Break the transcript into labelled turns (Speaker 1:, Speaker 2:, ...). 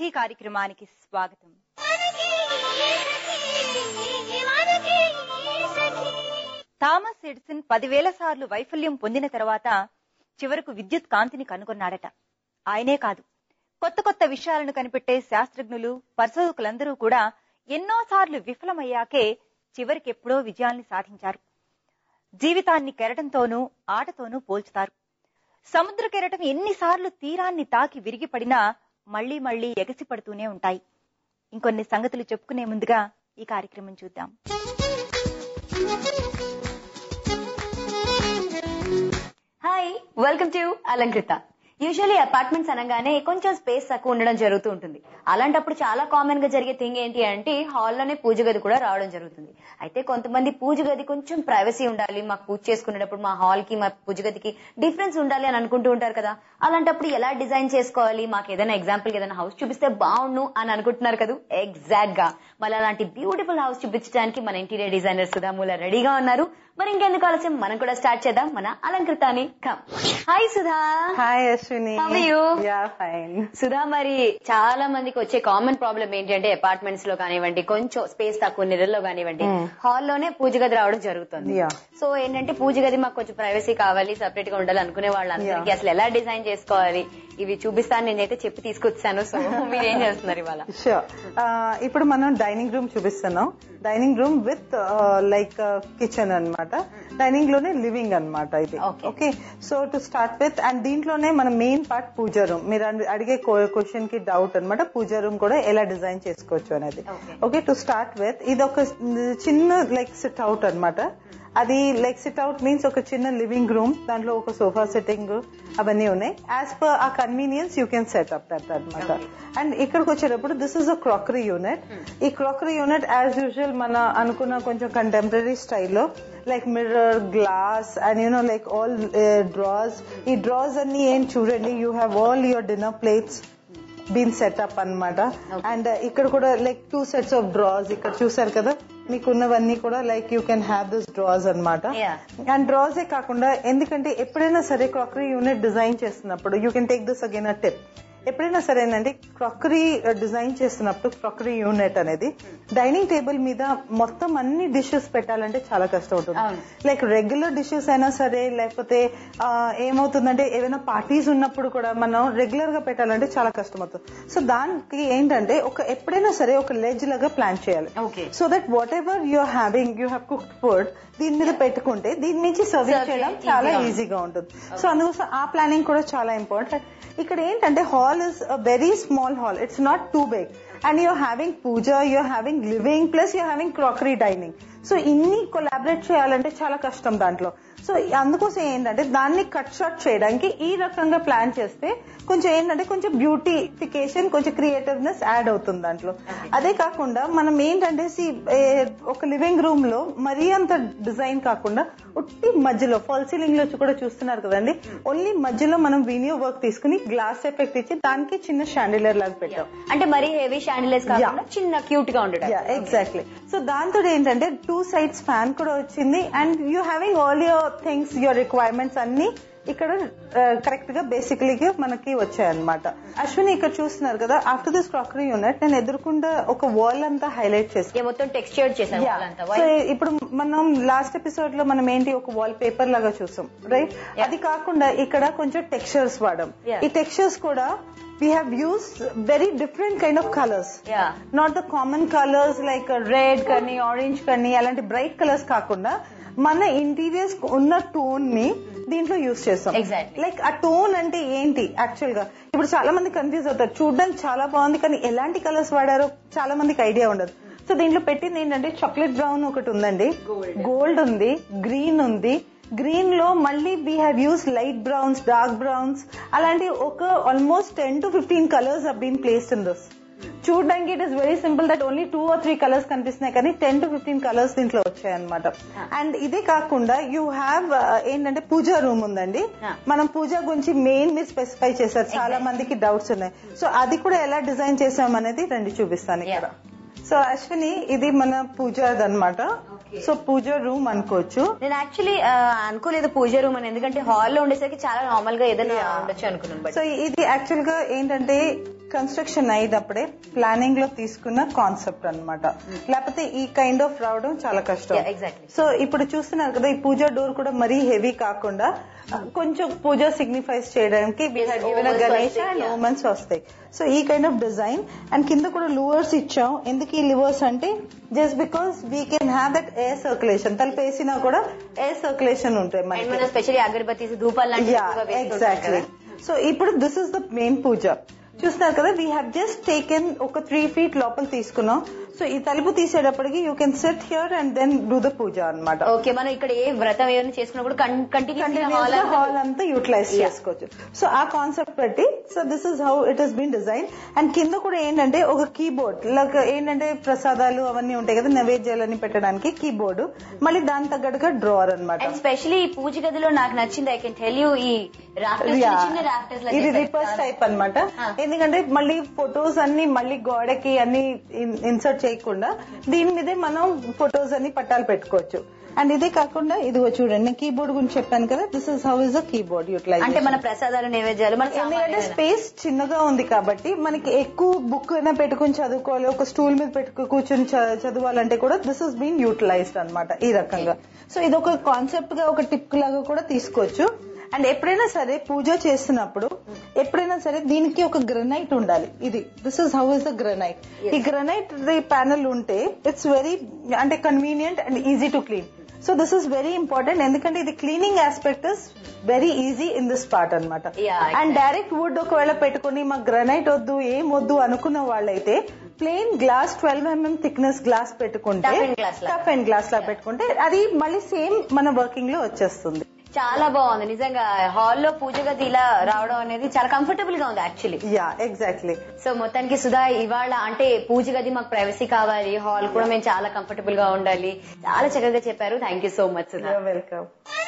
Speaker 1: సఖీ కార్యక్రమానికి స్వాగతం Thomas Edison పదివేల సార్లు వైఫల్యం పొందిన తర్వాత చివరకు విద్యుత్ కాంతిని కనుగొన్నాడట ఆయనే కాదు కొత్త కొత్త విషయాలను కనిపెట్టే శాస్త్రజ్ఞులు పరిశోధకులందరూ కూడా ఎన్నోసార్లు విఫలమయ్యాకే చివరికెప్పుడో విజయాల్ని సాధించారు జీవితాన్ని కెరటంతోనూ ఆటతోనూ పోల్చుతారు సముద్ర కెరటం ఎన్నిసార్లు తీరాన్ని తాకి విరిగిపడినా మళ్లీ మళ్లీ ఎగసిపడుతూనే ఉంటాయి ఇంకొన్ని సంగతులు చెప్పుకునే ముందుగా ఈ కార్యక్రమం చూద్దాం
Speaker 2: hi welcome to Alankrita usually apartments అనగానే కొంచెం స్పేస్ తక్కువ ఉండడం జరుగుతూ ఉంటుంది అలాంటప్పుడు చాలా కామన్ గా జరిగే థింగ్ ఏంటి అంటే హాల్లోనే పూజ గది కూడా రావడం జరుగుతుంది అయితే కొంతమంది పూజ గది కొంచెం ప్రైవసీ ఉండాలి మాకు పూజ చేసుకునేటప్పుడు మా హాల్ కి మా పూజ గదికి డిఫరెన్స్ ఉండాలి అని అనుకుంటూ ఉంటారు కదా అలాంటప్పుడు ఎలా డిజైన్ చేసుకోవాలి మాకు ఏదైనా ఎగ్జాంపుల్ ఏదైనా హౌస్ చూపిస్తే బాగుండు అని అనుకుంటున్నారు కదా ఎగ్జాక్ట్ గా మళ్ళీ అలాంటి బ్యూటిఫుల్ హౌస్ చూపించడానికి మన ఇంటీరియర్ డిజైనర్ సుధామూల రెడీగా ఉన్నారు మరి ఇంకెందుకు ఆలస్యం మనం కూడా స్టార్ట్ చేద్దాం మన అలంకృతాన్ని come hi Sudha
Speaker 3: hi Ashwini
Speaker 2: How are you?
Speaker 3: Yeah fine
Speaker 2: Sudha మరి చాలా మందికి వచ్చే కామన్ ప్రాబ్లం ఏంటి అంటే అపార్ట్మెంట్స్ లో కానివ్వండి కొంచెం స్పేస్ తక్కువ నిరల్లో కానివ్వండి
Speaker 3: Hmm.
Speaker 2: హాల్లోనే పూజ గది రావడం జరుగుతుంది
Speaker 3: Yeah.
Speaker 2: సో ఏంటంటే పూజ గది మాకు కొంచెం ప్రైవసీ కావాలి సపరేట్ గా ఉండాలి అనుకునే వాళ్ళందరికీ
Speaker 3: Yeah.
Speaker 2: అసలు ఎలా డిజైన్ చేసుకోవాలి ఇవి చూపిస్తాను నేనైతే చెప్పి తీసుకొచ్చాను సో మీరు ఏం చేస్తున్నారు ఇవాళ
Speaker 3: షూర్ ఇప్పుడు మనం డైనింగ్ రూమ్ చూపిస్తున్నాం dining room with like kitchen అన్నమాట డైనింగ్ లోనే లివింగ్ అన్నమాట ఇది
Speaker 2: Okay.
Speaker 3: Okay so to start with and దీంట్లోనే మన మెయిన్ పార్ట్ పూజ రూమ్ మీరు అడి- అడిగే క్వశ్చన్ కి డౌట్ అన్నమాట పూజ రూమ్ కూడా ఎలా డిజైన్ చేసుకోవచ్చు అనేది
Speaker 2: Okay.
Speaker 3: Okay to start with ఇది ఒక చిన్న లైక్ సిట్ అవుట్ అన్నమాట అది లైక్ సిట్ అవుట్ మీన్స్ ఒక చిన్న లివింగ్ రూమ్ దాంట్లో ఒక సోఫా సెట్టింగ్ అవన్నీ ఉన్నాయి యాజ్ పర్ ఆ convenience you can set up that అనమాట అండ్ ఇక్కడికి వచ్చేటప్పుడు this is a crockery unit ఈ క్రాకరీ యూనిట్ యాజ్ యూజువల్ మన అనుకున్న కొంచెం కంటెంపరీ స్టైల్లో like mirror glass and you know like all drawers ఈ డ్రాస్ అన్ని ఏం చూడండి you have all your dinner plates been setup అన్నమాట అండ్ ఇక్కడ కూడా like two sets of drawers ఇక్కడ చూసారు కదా మీకు ఉన్నవన్నీ కూడా like you can have this drawers అన్నమాట
Speaker 2: Yeah.
Speaker 3: అండ్ డ్రాసే కాకుండా ఎందుకంటే ఎప్పుడైనా సరే క్రాకరీ యూనిట్ డిజైన్ చేస్తున్నప్పుడు you can take this again a tip ఎప్పుడైనా సరేనండి క్రాకరీ డిజైన్ చేస్తున్నప్పుడు క్రాకరీ యూనిట్ అనేది డైనింగ్ టేబుల్ మీద మొత్తం అన్ని డిషెస్ పెట్టాలంటే చాలా కష్టం ఉంటుంది
Speaker 2: అవును.
Speaker 3: లైక్ రెగ్యులర్ డిషెస్ అయినా సరే లేకపోతే ఆ, ఏమవుతుందంటే ఏదైనా పార్టీస్ ఉన్నప్పుడు కూడా మనం రెగ్యులర్ గా పెట్టాలంటే చాలా కష్టం అవుతుంది సో దానికి ఏంటంటే ఒక ఎప్పుడైనా సరే ఒక లెజ్ లాగా ప్లాన్ చేయాలి
Speaker 2: Okay.
Speaker 3: So that whatever you're having you have cooked food దీని మీద పెట్టుకుంటే దీని నుంచి సర్వ్
Speaker 2: Serve
Speaker 3: చేయడం
Speaker 2: చేయడం
Speaker 3: చాలా
Speaker 2: easy గా
Speaker 3: ఈజీగా ఉంటుంది సో అందుకోసం ఆ ప్లానింగ్ కూడా చాలా ఇంపార్టెంట్ ఇక్కడ ఏంటంటే hall is a very small hall it's not too big and you're having puja you're having living plus you're having crockery dining so ఇన్ని కొలాబరేట్ చేయాలంటే చాలా కష్టం దాంట్లో సో అందుకోసం ఏంటంటే దాన్ని కట్ షార్ట్ చేయడానికి ఈ రకంగా ప్లాన్ చేస్తే కొంచెం ఏంటంటే కొంచెం బ్యూటిఫికేషన్ కొంచెం క్రియేటివ్నెస్ యాడ్ అవుతుంది దాంట్లో అదే కాకుండా మనం ఏంటంటే see, ఏ, ఒక లివింగ్ రూమ్ లో మరీ అంత డిజైన్ కాకుండా ఉట్టి మధ్యలో ఫాల్ సీలింగ్ లో కూడా చూస్తున్నారు కదండి ఓన్లీ మధ్యలో మనం వీనియో వర్క్ తీసుకుని గ్లాస్ ఎఫెక్ట్ ఇచ్చి దానికి చిన్న షాండిలర్ లాగా పెట్టాం
Speaker 2: అంటే మరీ హెవీ షాండిలర్స్ కాకుండా చిన్న క్యూట్ గా ఉండడం
Speaker 3: ఎగ్జాక్ట్లీ సో దాంతో ఏంటంటే టూ సైడ్స్ ఫ్యాన్ కూడా వచ్చింది and you having all your things your requirements అన్ని ఇక్కడ కరెక్ట్ గా బేసిక్లీ మనకి వచ్చాయన్నమాట అశ్విని ఇక్కడ చూస్తున్నారు కదా ఆఫ్టర్ దిస్ క్రాకరీ యూనిట్ నేను ఎదురుకుండా ఒక వాల్ అంతా హైలైట్ చేసి
Speaker 2: ఇక మొత్తం టెక్స్చర్ చేశారు
Speaker 3: Yeah.
Speaker 2: వాళ్ళంతా
Speaker 3: సో ఇప్పుడు మనం లాస్ట్ ఎపిసోడ్ లో మనం ఏంటి ఒక వాల్ పేపర్ లాగా చూసాం రైట్ అది కాకుండా ఇక్కడ కొంచెం టెక్స్చర్స్ వాడాం
Speaker 2: Yeah.
Speaker 3: ఈ టెక్స్చర్స్ కూడా we have use very different kind of colours
Speaker 2: yeah
Speaker 3: not the common colours like red కానీ ఆరెంజ్ కానీ అలాంటి బ్రైట్ కలర్స్ కాకుండా మన ఇంటీరియర్స్ ఉన్న టోన్ ని దీంట్లో యూస్ చేస్తాం
Speaker 2: Exactly.
Speaker 3: లైక్ ఆ టోన్ అంటే ఏంటి యాక్చువల్ గా ఇప్పుడు చాలా మంది కన్ఫ్యూజ్ అవుతారు చూడడానికి చాలా బాగుంది కానీ ఎలాంటి కలర్స్ వాడారో చాలా మందికి ఐడియా ఉండదు సో దీంట్లో పెట్టింది ఏంటంటే చాక్లెట్ బ్రౌన్ ఒకటి ఉందండి గోల్డ్ ఉంది గ్రీన్ ఉంది గ్రీన్ లో మళ్ళీ we have use light browns dark browns అలాంటి ఒక almost ten to fifteen colours have been placed in this చూడడానికి it is very simple that only two or three colours కనిపిస్తున్నాయి కానీ టెన్ టు ఫిఫ్టీన్ కలర్స్ దీంట్లో వచ్చాయన్నమాట and ఇదే కాకుండా you have ఏంటంటే పూజా రూమ్ ఉందండి
Speaker 2: Yeah.
Speaker 3: మనం పూజ గురించి మెయిన్ మీరు స్పెసిఫై చేశారు చాలా మందికి డౌట్స్ ఉన్నాయి సో అది కూడా ఎలా డిజైన్ చేసాం అనేది రండి చూపిస్తాను ఇక్కడ సో అశ్విని ఇది మన పూజ అనమాట సో పూజ రూమ్ అనుకోవచ్చు
Speaker 2: నేను యాక్చువల్లీ అనుకోలేదు పూజ రూమ్ అని ఎందుకంటే హాల్లో ఉండేసరికి చాలా నార్మల్ గా ఏదైనా ఉండొచ్చు అనుకున్నాను బట్
Speaker 3: సో ఇది యాక్చువల్ గా ఏంటంటే కన్స్ట్రక్షన్ అయినప్పుడే ప్లానింగ్ లో తీసుకున్న కాన్సెప్ట్ అన్నమాట లేకపోతే ఈ కైండ్ ఆఫ్ రావడం చాలా కష్టం
Speaker 2: Yeah, exactly.
Speaker 3: సో ఇప్పుడు చూస్తున్నారు కదా ఈ పూజ డోర్ కూడా మరీ హెవీ కాకుండా కొంచెం పూజ సిగ్నిఫైస్ చేయడానికి
Speaker 2: Yes,
Speaker 3: గివెన్
Speaker 2: omens
Speaker 3: గణేష్
Speaker 2: వస్తాయి,
Speaker 3: అండ్
Speaker 2: yeah.
Speaker 3: ఓమెన్స్ వస్తాయి సో ఈ కైండ్ ఆఫ్ డిజైన్ అండ్ కింద కూడా లూవర్స్ ఇచ్చాం ఎందుకు ఈ లివర్స్ అంటే just because we can have that air circulation తలుపు వేసినా కూడా ఎయిర్ సర్క్యులేషన్ ఉంటాయి
Speaker 2: అండ్
Speaker 3: మనకి
Speaker 2: మనం స్పెషల్లీ అగరబత్తీస్ ధూపాలు లాంటివి
Speaker 3: యా
Speaker 2: ఎక్కువగా వేస్తుంటాం
Speaker 3: ఎగ్జాక్ట్లీ
Speaker 2: కదా.
Speaker 3: సో ఇప్పుడు this is the main puja చూస్తున్నారు కదా వీ హ్యావ్ జస్ట్ టేకెన్ ఒక త్రీ ఫీట్ లోపల తీసుకున్నాం సో ఈ తలుపు తీసేటప్పటికి you can set here and then do the puja అన్నమాట
Speaker 2: ఓకే మనం ఇక్కడ ఏ వ్రతం ఏమైనా చేసుకున్నప్పుడు కంటిన్యూస్
Speaker 3: కంటిన్యూస్ గా హాల్ అంతా యూటిలైజ్ చేసుకోవచ్చు సో ఆ కాన్సెప్ట్ బట్టి so this is how it has been design and కింద కూడా ఏంటంటే ఒక కీబోర్డ్ లైక్ ఏంటంటే ప్రసాదాలు అవన్నీ ఉంటాయి కదా నైవేద్యాలన్నీ పెట్టడానికి కీబోర్డ్ మళ్ళీ దాని తగ్గట్టుగా డ్రావర్ అన్నమాట
Speaker 2: అండ్ స్పెషల్లీ ఈ పూజ గదిలో నాకు నచ్చింది ఐ కెన్ టెల్ యూ ఈ రాఫ్టర్స్
Speaker 3: Yeah.
Speaker 2: చిన్న రాఫ్టర్స్
Speaker 3: ఇది రిపర్స్ టైప్ అన్నమాట
Speaker 2: Ah.
Speaker 3: ఎందుకంటే మళ్ళీ ఫొటోస్ అన్ని మళ్ళీ గోడకి అన్ని ఇన్సర్ట్ చేయకుండా దీని మీదే మనం ఫొటోస్ అన్ని పట్టాలు పెట్టుకోవచ్చు అండ్ ఇదే కాకుండా ఇదిగో చూడండి నేను కీబోర్డ్ గురించి చెప్పాను కదా this is how is the keyboard utilise
Speaker 2: అంటే మన ప్రసాదాలు నైవేద్యాలు మన
Speaker 3: ఎందుకంటే
Speaker 2: సామాన్లు ఏదైనా.
Speaker 3: స్పేస్ చిన్నగా ఉంది కాబట్టి మనకి ఎక్కువ బుక్ అయినా పెట్టుకుని చదువుకోవాలి ఒక స్టూల్ మీద పెట్టుకు కూర్చొని చ- చదవాలంటే కూడా దిస్ ఇస్ బీన్ యూటిలైజ్డ్ అన్నమాట ఈ రకంగా సో ఇది ఒక కాన్సెప్ట్ గా ఒక టిప్ లాగా కూడా తీసుకోవచ్చు అండ్ ఎప్పుడైనా సరే పూజ చేస్తున్నప్పుడు ఎప్పుడైనా సరే దీనికి ఒక గ్రనైట్ ఉండాలి ఇది this is how is the granite ఈ గ్రనైట్ ప్యానల్ ఉంటే ఇట్స్ వెరీ అంటే convenient and easy to clean so this is very important ఎందుకంటే ఇది cleaning aspect is very easy in this part అనమాట
Speaker 2: Yeah,
Speaker 3: అండ్ డైరెక్ట్ వుడ్ ఒకవేళ పెట్టుకుని మాకు granite వద్దు ఏం వద్దు అనుకున్న వాళ్ళైతే plain glass twelve MM thickness glass పెట్టుకుంటే
Speaker 2: Tough and glass లా.
Speaker 3: టఫ్ అండ్ గ్లాస్ లా పెట్టుకుంటే అది మళ్ళీ సేమ్ మన వర్కింగ్ లో వచ్చేస్తుంది
Speaker 2: చాలా బాగుంది నిజంగా హాల్లో పూజ గది ఇలా రావడం అనేది చాలా కంఫర్టబుల్ గా ఉంది యాక్చువల్లీ
Speaker 3: యా ఎగ్జాక్ట్లీ
Speaker 2: సో మొత్తానికి సుధా ఇవాళ అంటే పూజ గది మాకు ప్రైవసీ కావాలి హాల్ కూడా మేము చాలా కంఫర్టబుల్ గా ఉండాలి చాలా చక్కగా చెప్పారు thank you so much Sudha
Speaker 3: welcome